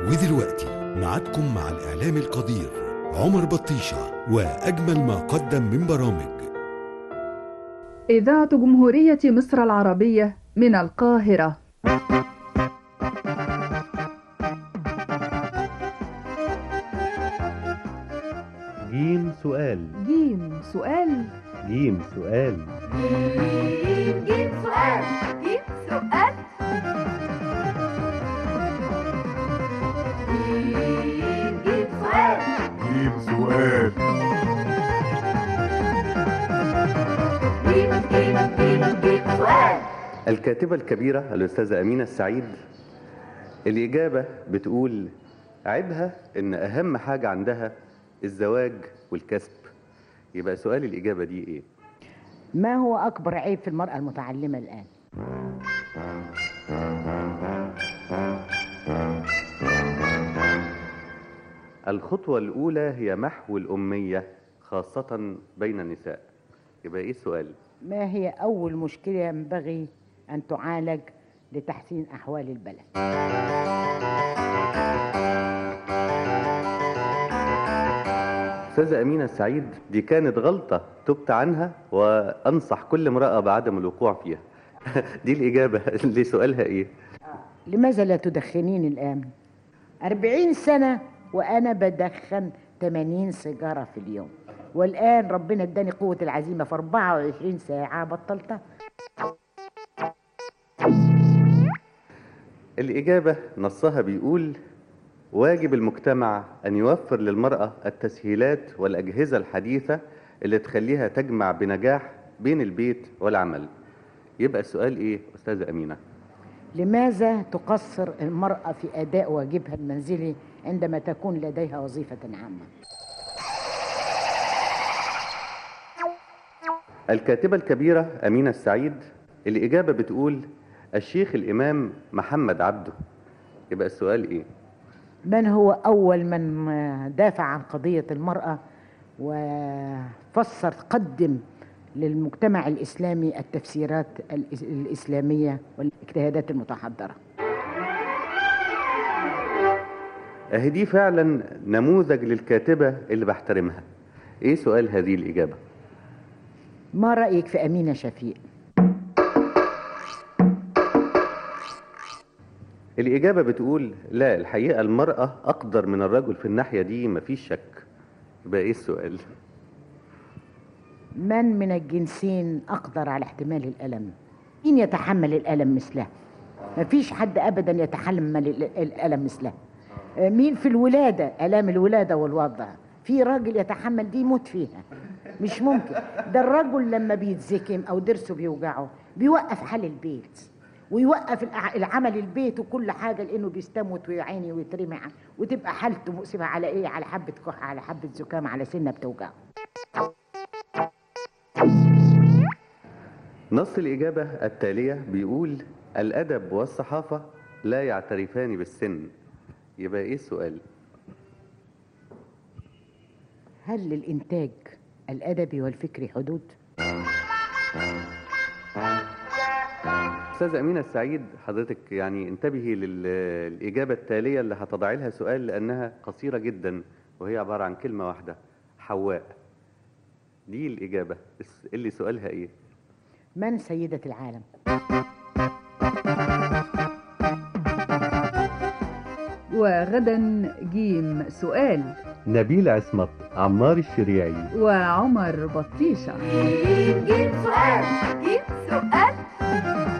ودلوقتي معادكم مع الإعلام القدير عمر بطيشة وأجمل ما قدم من برامج إذاعة جمهورية مصر العربية من القاهرة جيم سؤال جيم سؤال جيم سؤال جيم جيم سؤال جيم سؤال جيم جيم سؤال جيب سؤال جيم جيم جيم جيم سؤال الكاتبة الكبيرة الأستاذة أمينة السعيد الإجابة بتقول عيبها إن أهم حاجة عندها الزواج والكسب يبقى سؤال الإجابة دي إيه؟ ما هو أكبر عيب في المرأة المتعلمة الآن؟ الخطوة الأولى هي محو الأمية خاصة بين النساء يبقى إيه السؤال؟ ما هي أول مشكلة ينبغي أن تعالج لتحسين أحوال البلد؟ أستاذة أمينة السعيد دي كانت غلطة تبت عنها وأنصح كل امرأة بعدم الوقوع فيها دي الإجابة لسؤالها إيه؟ لماذا لا تدخنين الآن؟ أربعين سنة وأنا بدخن 80 سيجارة في اليوم والآن ربنا اداني قوة العزيمة في 24 ساعة بطلتها الإجابة نصها بيقول واجب المجتمع أن يوفر للمرأة التسهيلات والأجهزة الحديثة اللي تخليها تجمع بنجاح بين البيت والعمل يبقى السؤال إيه أستاذة أمينة؟ لماذا تقصر المرأة في أداء واجبها المنزلي عندما تكون لديها وظيفة عامة؟ الكاتبة الكبيرة أمينة السعيد الإجابة بتقول الشيخ الإمام محمد عبده يبقى السؤال إيه؟ من هو أول من دافع عن قضية المرأة وفسر قدم للمجتمع الإسلامي التفسيرات الإس- الإسلامية والاجتهادات المتحضرة أهي دي فعلا نموذج للكاتبة اللي بحترمها إيه سؤال هذه الإجابة؟ ما رأيك في أمينة شفيق؟ الإجابة بتقول لا الحقيقة المرأة أقدر من الرجل في الناحية دي مفيش شك يبقى إيه السؤال؟ من من الجنسين أقدر على احتمال الألم؟ مين يتحمل الألم مثلها؟ مفيش حد أبدا يتحمل ال- الألم مثلها آه، مين في الولادة ألام الولادة والوضع في راجل يتحمل دي يموت فيها مش ممكن ده الرجل لما بيتزكم أو ضرسه بيوجعه بيوقف حال البيت ويوقف الع- العمل البيت وكل حاجة لأنه بيستموت ويعاني ويترمي ع- وتبقى حالته مؤسفة على إيه على حبة كحة على حبة زكام على سنة بتوجعه نص الإجابة التالية بيقول الأدب والصحافة لا يعترفان بالسن يبقى إيه السؤال؟ هل للإنتاج الأدبي والفكري حدود؟ أستاذة أمينة السعيد حضرتك يعني انتبهي للإجابة التالية اللي هتضعي لها سؤال لأنها قصيرة جدا وهي عبارة عن كلمة واحدة حواء دي الإجابة الس- اللي سؤالها إيه؟ من سيدة العالم؟ وغدا جيم سؤال نبيل عصمت عمار الشريعي وعمر بطيشة جيم جيم سؤال جيم سؤال